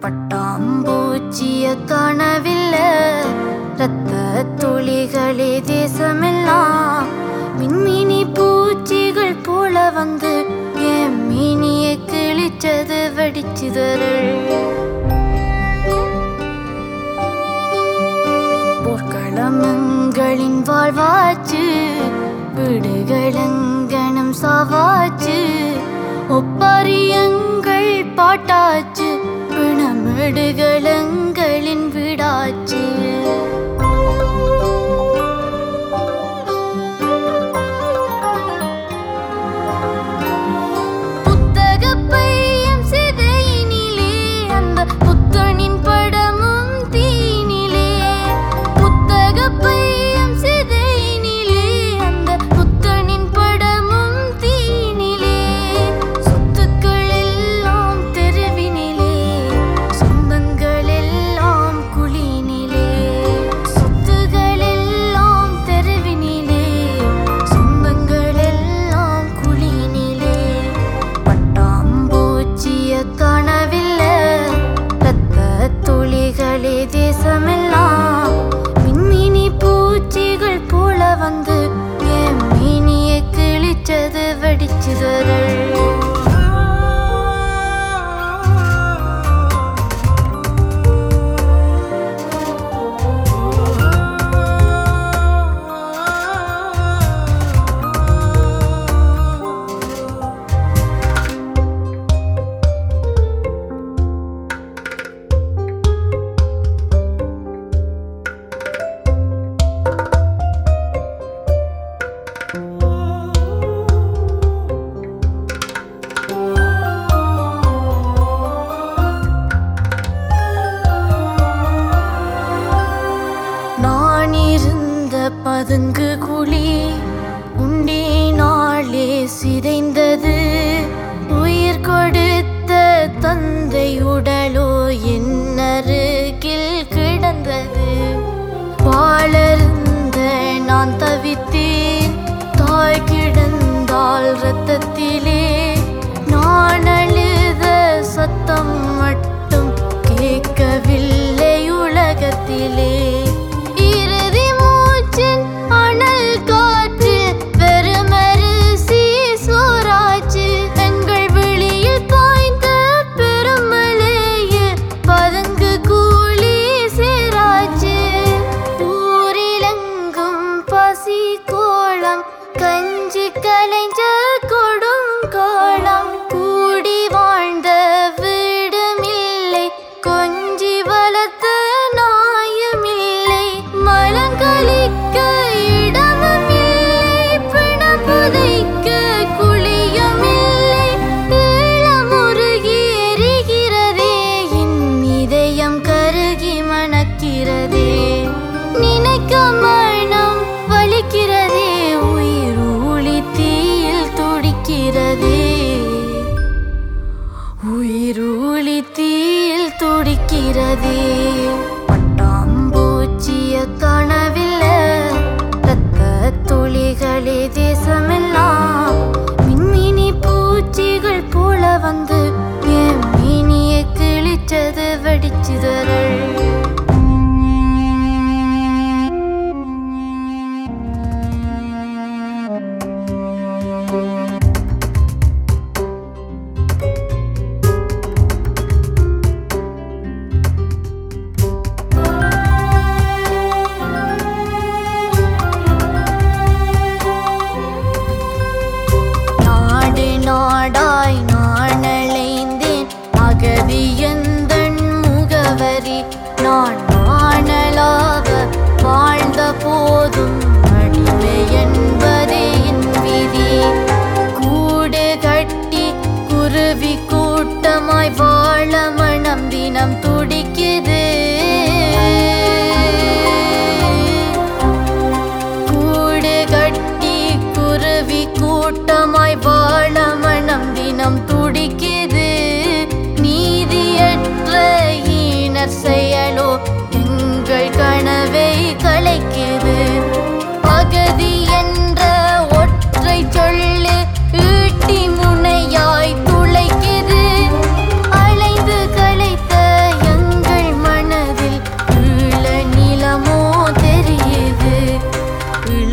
பட்டாம்பூச்சிய காணவில்லை ரத்த துளிகளே தேசமெல்லாம் மின்மினி பூச்சிகள் போல வந்து என் மீனிய கிழிச்சது வெடிச்சுதரல் போர்க்களமங்களின் வாழ்வாச்சு வீடுகளங்கனம் சாவாச்சு ஒப்பரியங்கள் பாட்டாச்சு பிணமிடுகளங்களின் வீடாச்சு புத்தகப் பையம் சிதையினிலே அந்த புத்தனின் படமும் தீனிலே புத்தகப் பையம் சிதையினிலே அந்த புத்தனின் படமும் தீனிலே சொத்துக்கள் எல்லாம் தெருவினிலே சொந்தங்கள் எல்லாம் குழினிலே சொத்துகள் எல்லாம் தெருவினிலே சொந்தங்கள் எல்லாம் குழினிலே பட்டாம்பூச்சிய காணவில்லை ரத்த துளிகளே தேசமெல்லாம் மின்மினி பூச்சிகள் போல வந்து என் மீனிய கிழிச்சது வெடிச்சுதரல் நான் இருந்த பதுங்கு குழி உண்டினாலே சிதைந்தது உயிர் கொடுத்த தந்தை உடலோ என்னருகில் கிடந்தது வாழருந்த நான் தவித்தேன் தாய் கிடந்தால் ரத்தத்திலே நான் அழுத சத்தம் மட்டும் கேட்கவில்லை உலகத்திலே இறுதி மூச்சின் அனல் காற்று வெறுமரிசி சோராச்சு எங்கள் வெளியில் பாய்ந்த பெருமழையில் பதுங்கு கூலி சேராச்சு ஊரிலெங்கும் பசி கோலம் கஞ்சி கலைஞ்ச கொடும் கோலம் கூடி வாழ்ந்த வீடுமில்லை கொஞ்சி வளர்த்த நாயமில்லை மலங்களிக்க இடமுமில்லை பிணம் புதைக்க குழியுமில்லை ஈழமுருகி எரிகிறதே என் இதயம் கருகி மணக்கிறதே நினைக்க மனம் வலிக்கிறதே உயிர் ஊழி தீயில் துடிக்கிறதே உயிர் ஊழி தீயில் துடிக்கிறதே பட்டாம்பூச்சிய காணவில்லை ரத்த துளிகளே தேசமெல்லாம் மின்மினி பூச்சிகள் போல வந்து என் மீனிய கிழிச்சது வெடிச்சுதரல்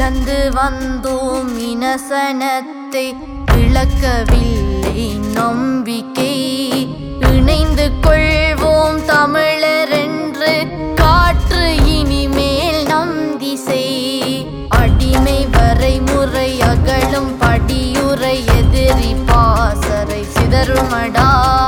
இழந்து வந்தோம் இனசனத்தை இழக்கவில்லை நம்பிக்கை இணைந்து கொள்வோம் தமிழர் என்று காற்று இனிமேல் நம் திசை அடிமை வரைமுறை அகலும் படியுறை எதிரி பாசறை சிதறுமடா